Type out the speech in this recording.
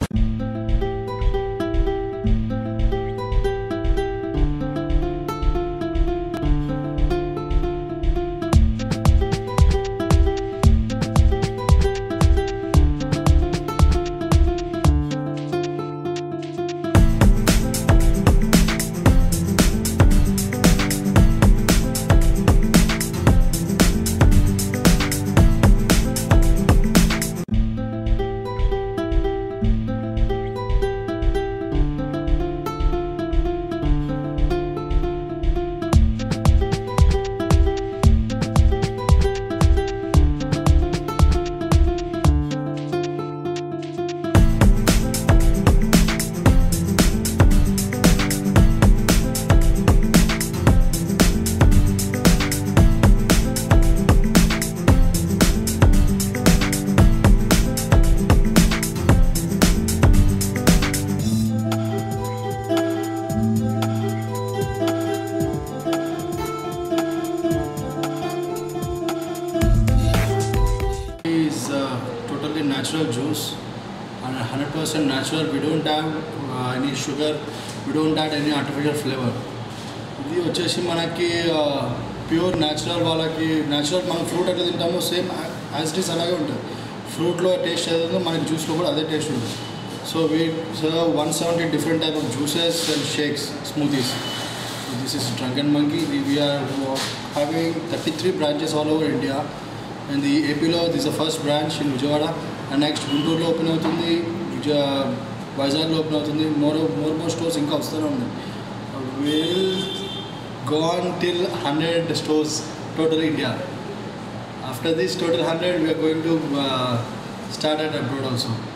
is uh, totally natural juice and 100% natural. We don't have uh, any sugar, we don't add any artificial flavor. ఇది వచ్చేసి మనకి pure natural వాళ్ళకి natural మనం fruit ఎట్లా తింటామో same as it is అలాగే ఉంటుంది ఫ్రూట్లో టేస్ట్ ఏదో మనకి జ్యూస్లో కూడా అదే టేస్ట్ ఉంటుంది so we so one seventy different type of juices and shakes smoothies so this is Drunken Monkey we're having thirty three branches all over India and ఈ ఏపీలో this the first branch in Vijayawada and next గుంటూరులో open అవుతుంది విజయ వైజాగ్లో open అవుతుంది more more more stores ఇంకా వస్తూనే ఉన్నాయి will go on till 100 stores total India. After this total 100, we are going to uh, start at abroad also.